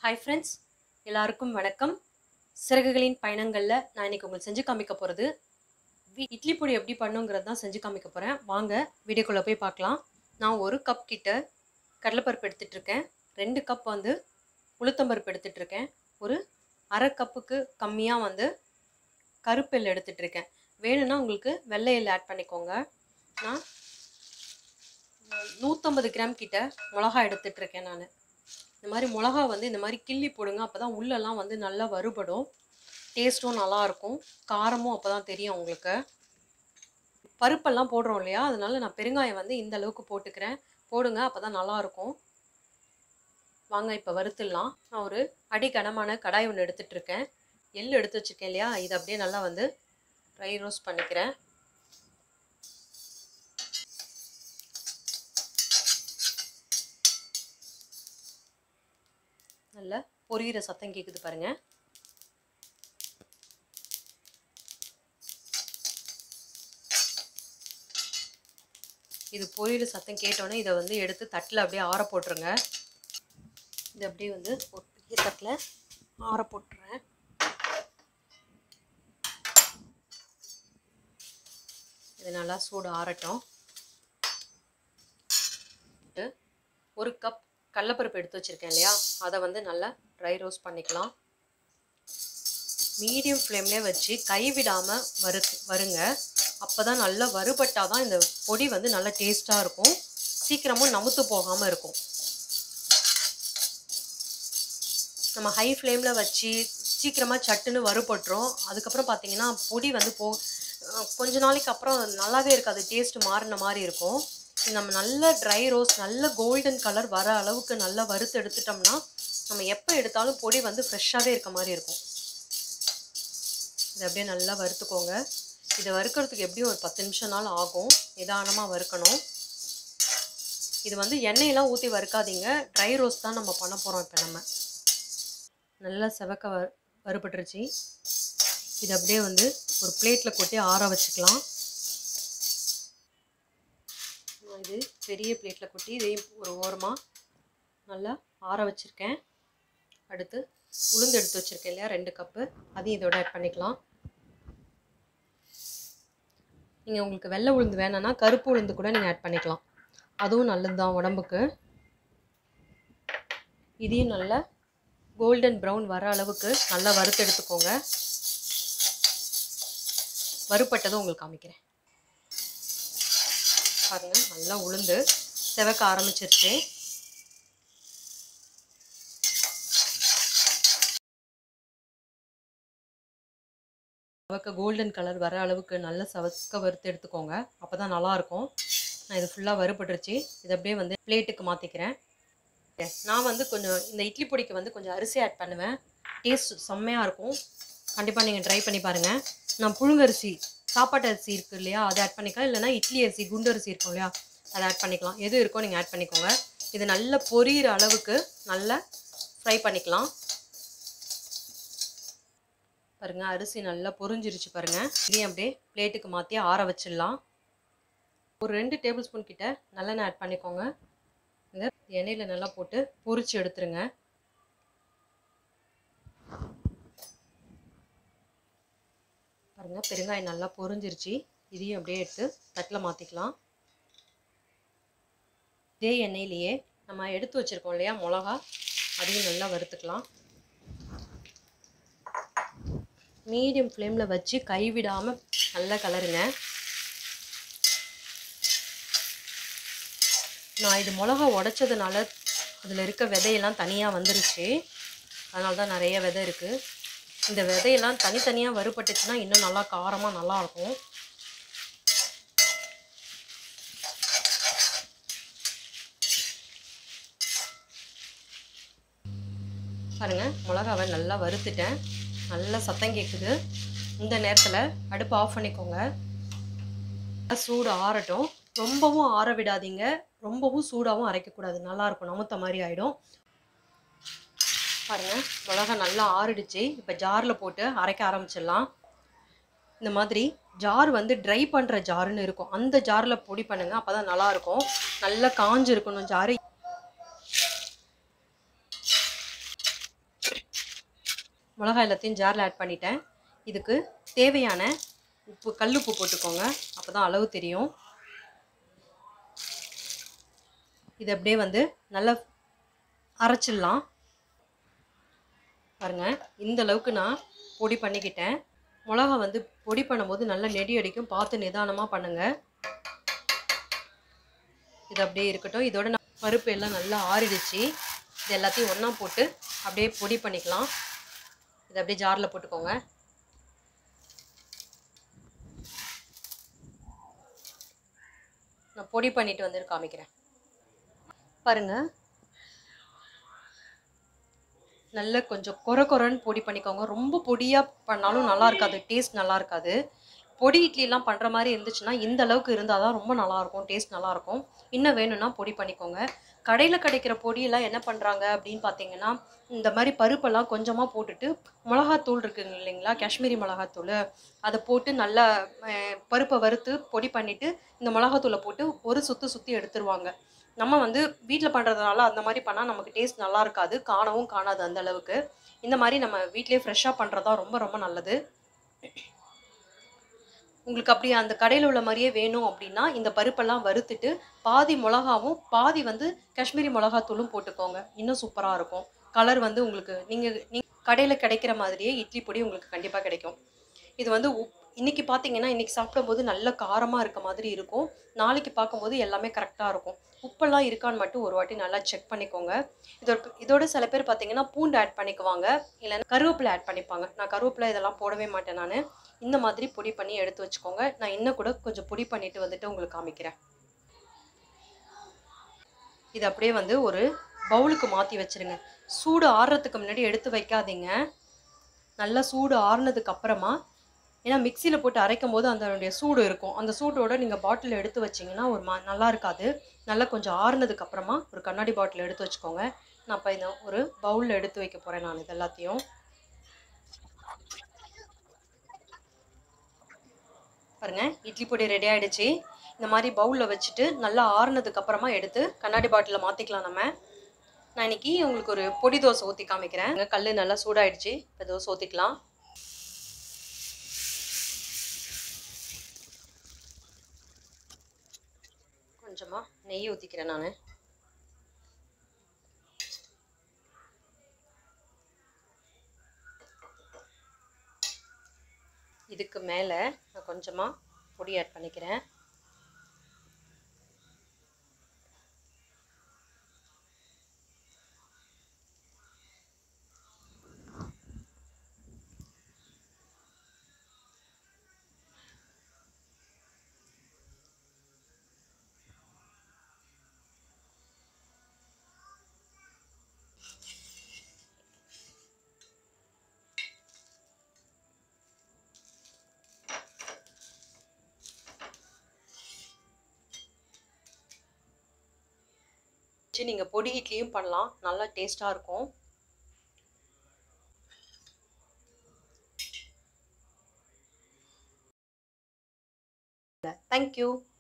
hi friends எல்லாருக்கும் வணக்கம் சிறகுகளின் பயணங்களில் நான் இன்னைக்கு உங்களுக்கு செஞ்சு காமிக்க போகிறது இட்லி பொடி எப்படி பண்ணுங்கிறது தான் செஞ்சு காமிக்க போகிறேன் வாங்க வீடியோக்குள்ளே போய் பார்க்கலாம் நான் ஒரு கப் கிட்ட கடலைப்பருப்பு எடுத்துகிட்டு இருக்கேன் ரெண்டு கப் வந்து உளுத்தம்பருப்பு எடுத்துகிட்டு இருக்கேன் ஒரு அரை கப்புக்கு கம்மியாக வந்து கருப்பெல் எடுத்துகிட்டு இருக்கேன் வேணும்னா உங்களுக்கு வெள்ளை எள் ஆட் பண்ணிக்கோங்க நான் நூற்றம்பது கிராம் கிட்ட மிளகா எடுத்துகிட்டு இருக்கேன் நான் இந்த மாதிரி மிளகா வந்து இந்த மாதிரி கிள்ளி போடுங்க அப்போ தான் உள்ளெல்லாம் வந்து நல்லா வறுபடும் டேஸ்ட்டும் நல்லாயிருக்கும் காரமும் அப்போ தான் தெரியும் உங்களுக்கு பருப்பெல்லாம் போடுறோம் இல்லையா அதனால நான் பெருங்காயம் வந்து இந்த அளவுக்கு போட்டுக்கிறேன் போடுங்க அப்போ தான் நல்லாயிருக்கும் வாங்க இப்போ வறுத்துடலாம் நான் ஒரு அடி கனமான கடாய் ஒன்று எடுத்துகிட்டு இருக்கேன் எள் எடுத்து வச்சுருக்கேன் இல்லையா இது அப்படியே நல்லா வந்து ட்ரை ரோஸ்ட் பண்ணிக்கிறேன் நல்லா பொரியிற சத்தம் கேட்குது பாருங்க இது பொரியிற சத்தம் கேட்டோன்னே இதை வந்து எடுத்து தட்டில் அப்படியே ஆற போட்டுருங்க இது அப்படியே வந்து ஒரு பெரிய தட்டில் ஆற போட்டுறேன் இது நல்லா சூடு ஆறட்டும் ஒரு கப் கடலப்பருப்பு எடுத்து வச்சுருக்கேன் இல்லையா அதை வந்து நல்லா ட்ரை ரோஸ்ட் பண்ணிக்கலாம் மீடியம் ஃப்ளேம்லேயே வச்சு கைவிடாமல் வறு வருங்க அப்போ தான் நல்லா வறுபட்டால் தான் இந்த பொடி வந்து நல்லா டேஸ்ட்டாக இருக்கும் சீக்கிரமும் நமுத்து போகாமல் இருக்கும் நம்ம ஹை ஃப்ளேமில் வச்சு சீக்கிரமாக சட்டுன்னு வறுபட்டுரும் அதுக்கப்புறம் பார்த்தீங்கன்னா பொடி வந்து போ கொஞ்ச நாளைக்கு அப்புறம் நல்லாவே இருக்காது டேஸ்ட் மாறின மாதிரி இருக்கும் நம்ம நல்ல ட்ரை ரோஸ் நல்ல கோல்டன் கலர் வர அளவுக்கு நல்லா வறுத்து எடுத்துட்டோம்னா நம்ம எப்போ எடுத்தாலும் பொடி வந்து ஃப்ரெஷ்ஷாகவே இருக்க மாதிரி இருக்கும் இதை அப்படியே நல்லா வறுத்துக்கோங்க இதை வறுக்கிறதுக்கு எப்படியும் ஒரு பத்து நிமிஷம் நாள் ஆகும் நிதானமாக வறுக்கணும் இது வந்து எண்ணெயெல்லாம் ஊற்றி வறுக்காதீங்க ட்ரை ரோஸ் தான் நம்ம பண்ண போகிறோம் இப்போ நம்ம நல்லா செவக்க வ வறுபட்டுருச்சு இது அப்படியே வந்து ஒரு பிளேட்டில் கொட்டி ஆற வச்சுக்கலாம் இது பெரிய பிளேட்டில் கொட்டி இதையும் ஒரு ஓரமாக நல்லா ஆற வச்சுருக்கேன் அடுத்து உளுந்து எடுத்து வச்சுருக்கேன் இல்லையா ரெண்டு கப்பு அதையும் இதோட ஆட் பண்ணிக்கலாம் நீங்கள் உங்களுக்கு வெள்ளை உளுந்து வேணும்னா கருப்பு உளுந்து கூட நீங்கள் ஆட் பண்ணிக்கலாம் அதுவும் நல்லது தான் உடம்புக்கு இதையும் நல்லா கோல்டன் ப்ரௌன் வர அளவுக்கு நல்லா வறுத்து எடுத்துக்கோங்க வறுப்பட்டதும் உங்களுக்கு காமிக்கிறேன் பாருங்க நல்லா உளுந்து செவக்க ஆரம்பிச்சிருச்சு செவக்க கோல்டன் கலர் வர அளவுக்கு நல்லா செவக்க வறுத்து எடுத்துக்கோங்க அப்போ தான் நல்லாயிருக்கும் நான் இது ஃபுல்லாக வறுபட்டுருச்சு இதை அப்படியே வந்து பிளேட்டுக்கு மாற்றிக்கிறேன் நான் வந்து கொஞ்சம் இந்த இட்லி பொடிக்கு வந்து கொஞ்சம் அரிசி ஆட் பண்ணுவேன் டேஸ்ட் செம்மையாக இருக்கும் கண்டிப்பாக நீங்கள் ட்ரை பண்ணி பாருங்கள் நான் புழுங்கரிசி சாப்பாட்டு அரிசி இருக்குது இல்லையா அதை ஆட் பண்ணிக்கலாம் இல்லைனா இட்லி அரிசி குண்டு அரிசி இருக்கும் இல்லையா அதை ஆட் பண்ணிக்கலாம் எது இருக்கோ நீங்கள் ஆட் பண்ணிக்கோங்க இது நல்லா பொரியிற அளவுக்கு நல்லா ஃப்ரை பண்ணிக்கலாம் பாருங்கள் அரிசி நல்லா பொரிஞ்சிருச்சு பாருங்கள் இதையும் அப்படியே பிளேட்டுக்கு மாற்றி ஆற வச்சிடலாம் ஒரு ரெண்டு டேபிள் ஸ்பூன் கிட்ட நல்லெண்ணெய் ஆட் பண்ணிக்கோங்க இதை எண்ணெயில் நல்லா போட்டு பொரிச்சு எடுத்துருங்க பாருங்கள் பெருங்காயம் நல்லா பொரிஞ்சிருச்சு இதையும் அப்படியே எடுத்து தட்டில் மாற்றிக்கலாம் இதே எண்ணெயிலேயே நம்ம எடுத்து வச்சுருக்கோம் இல்லையா மிளகா அதையும் நல்லா வறுத்துக்கலாம் மீடியம் ஃப்ளேமில் வச்சு கைவிடாமல் நல்லா கலருங்க நான் இது மிளகா உடச்சதுனால அதில் இருக்க விதையெல்லாம் தனியாக வந்துருச்சு அதனால தான் நிறைய விதை இருக்குது இந்த விதையெல்லாம் தனித்தனியாக வறுபட்டுச்சுன்னா இன்னும் நல்லா காரமாக நல்லாயிருக்கும் பாருங்கள் மிளகாவை நல்லா வறுத்துட்டேன் நல்லா சத்தம் கேட்குது இந்த நேரத்தில் அடுப்பு ஆஃப் பண்ணிக்கோங்க சூடு ஆறட்டும் ரொம்பவும் ஆற விடாதீங்க ரொம்பவும் சூடாகவும் அரைக்கக்கூடாது நல்லாயிருக்கும் நமுத்த மாதிரி ஆகிடும் பாருங்கள் மிளகா நல்லா ஆறிடுச்சு இப்போ ஜாரில் போட்டு அரைக்க ஆரம்பிச்சிடலாம் இந்த மாதிரி ஜார் வந்து ட்ரை பண்ணுற ஜாருன்னு இருக்கும் அந்த ஜாரில் பொடி பண்ணுங்கள் அப்போ தான் நல்லாயிருக்கும் நல்லா காஞ்சு இருக்கணும் ஜாரு மிளகாய் எல்லாத்தையும் ஜாரில் ஆட் பண்ணிட்டேன் இதுக்கு தேவையான உப்பு கல்லுப்பு போட்டுக்கோங்க அப்போ தான் அளவு தெரியும் இது அப்படியே வந்து நல்லா அரைச்சிடலாம் பாருங்கள் இந்த அளவுக்கு நான் பொடி பண்ணிக்கிட்டேன் மிளகா வந்து பொடி பண்ணும்போது நல்லா நெடி அடிக்கும் பார்த்து நிதானமாக பண்ணுங்கள் இது அப்படியே இருக்கட்டும் இதோட நான் பருப்பு எல்லாம் நல்லா ஆறிடுச்சு இது எல்லாத்தையும் ஒன்றா போட்டு அப்படியே பொடி பண்ணிக்கலாம் இது அப்படியே ஜாரில் போட்டுக்கோங்க நான் பொடி பண்ணிட்டு வந்து காமிக்கிறேன் பாருங்க நல்ல கொஞ்சம் கொர கொரன்னு பொடி பண்ணிக்கோங்க ரொம்ப பொடியாக பண்ணாலும் நல்லா இருக்காது டேஸ்ட் நல்லா இருக்காது பொடி இட்லிலாம் பண்ணுற மாதிரி இருந்துச்சுன்னா இந்த அளவுக்கு இருந்தால் தான் ரொம்ப நல்லாயிருக்கும் டேஸ்ட் நல்லாயிருக்கும் இன்னும் வேணும்னா பொடி பண்ணிக்கோங்க கடையில் கிடைக்கிற பொடியெல்லாம் என்ன பண்ணுறாங்க அப்படின்னு பார்த்தீங்கன்னா இந்த மாதிரி பருப்பெல்லாம் கொஞ்சமாக போட்டுட்டு மிளகாத்தூள் இருக்குங்க இல்லைங்களா காஷ்மீரி மிளகாத்தூள் அதை போட்டு நல்லா அஹ், பருப்பை வறுத்து பொடி பண்ணிவிட்டு இந்த மிளகாத்தூளை போட்டு ஒரு சுற்றி சுற்றி எடுத்துருவாங்க நம்ம வந்து வீட்டில் பண்ணுறதுனால அந்த மாதிரி பண்ணால் நமக்கு டேஸ்ட் நல்லா இருக்காது காணவும் காணாது அந்த அளவுக்கு இந்த மாதிரி நம்ம வீட்டிலேயே ஃப்ரெஷ்ஷாக பண்ணுறது தான் ரொம்ப ரொம்ப நல்லது உங்களுக்கு அப்படி அந்த கடையில் உள்ள மாதிரியே வேணும் அப்படின்னா இந்த பருப்பெல்லாம் வறுத்துட்டு பாதி மிளகாவும் பாதி வந்து காஷ்மீரி மிளகாத்தூளும் போட்டுக்கோங்க இன்னும் சூப்பராக இருக்கும் கலர் வந்து உங்களுக்கு நீங்கள் நீ கடையில் கிடைக்கிற மாதிரியே இட்லி பொடி உங்களுக்கு கண்டிப்பாக கிடைக்கும் இது வந்து உப் இன்னைக்கு பார்த்தீங்கன்னா இன்னைக்கு சாப்பிடும்போது நல்ல காரமாக இருக்க மாதிரி இருக்கும் நாளைக்கு பார்க்கும்போது எல்லாமே கரெக்டாக இருக்கும் உப்பெல்லாம் இருக்கான்னு மட்டும் ஒரு வாட்டி நல்லா செக் பண்ணிக்கோங்க இதோட இதோட சில பேர் பார்த்தீங்கன்னா பூண்டு ஆட் பண்ணிக்குவாங்க இல்லைன்னா கருவேப்பிலை ஆட் பண்ணிப்பாங்க நான் கருவேப்பிலை இதெல்லாம் போடவே மாட்டேன் நான் இந்த மாதிரி பொடி பண்ணி எடுத்து வச்சுக்கோங்க நான் இன்னும் கூட கொஞ்சம் பொடி பண்ணிட்டு வந்துட்டு உங்களுக்கு காமிக்கிறேன் இது அப்படியே வந்து ஒரு பவுலுக்கு மாற்றி வச்சிருங்க சூடு ஆறுறதுக்கு முன்னாடி எடுத்து வைக்காதீங்க நல்லா சூடு ஆறுனதுக்கு அப்புறமா ஏன்னா மிக்சியில் போட்டு அரைக்கும் போது அதனுடைய சூடு இருக்கும் அந்த சூடோட நீங்கள் பாட்டில் எடுத்து வச்சிங்கன்னா ஒரு மா நல்லா இருக்காது நல்லா கொஞ்சம் ஆறுனதுக்கு அப்புறமா ஒரு கண்ணாடி பாட்டில் எடுத்து வச்சுக்கோங்க நான் இப்போ இந்த ஒரு பவுலில் எடுத்து வைக்க போகிறேன் நான் இது எல்லாத்தையும் பாருங்க இட்லி பொடி ரெடி ஆயிடுச்சு இந்த மாதிரி பவுலில் வச்சுட்டு நல்லா ஆறுனதுக்கு அப்புறமா எடுத்து கண்ணாடி பாட்டிலில் மாற்றிக்கலாம் நம்ம நான் இன்னைக்கு உங்களுக்கு ஒரு பொடி தோசை ஊற்றி காமிக்கிறேன் கல் நல்லா சூடாயிடுச்சு இப்போ தோசை ஊற்றிக்கலாம் கொஞ்சமாக நெய் ஊற்றிக்கிறேன் நான் இதுக்கு மேலே நான் கொஞ்சமாக பொடி ஆட் பண்ணிக்கிறேன் வச்சு நீங்கள் பொடி இட்லியும் பண்ணலாம் நல்லா டேஸ்ட்டாக இருக்கும் தேங்க்யூ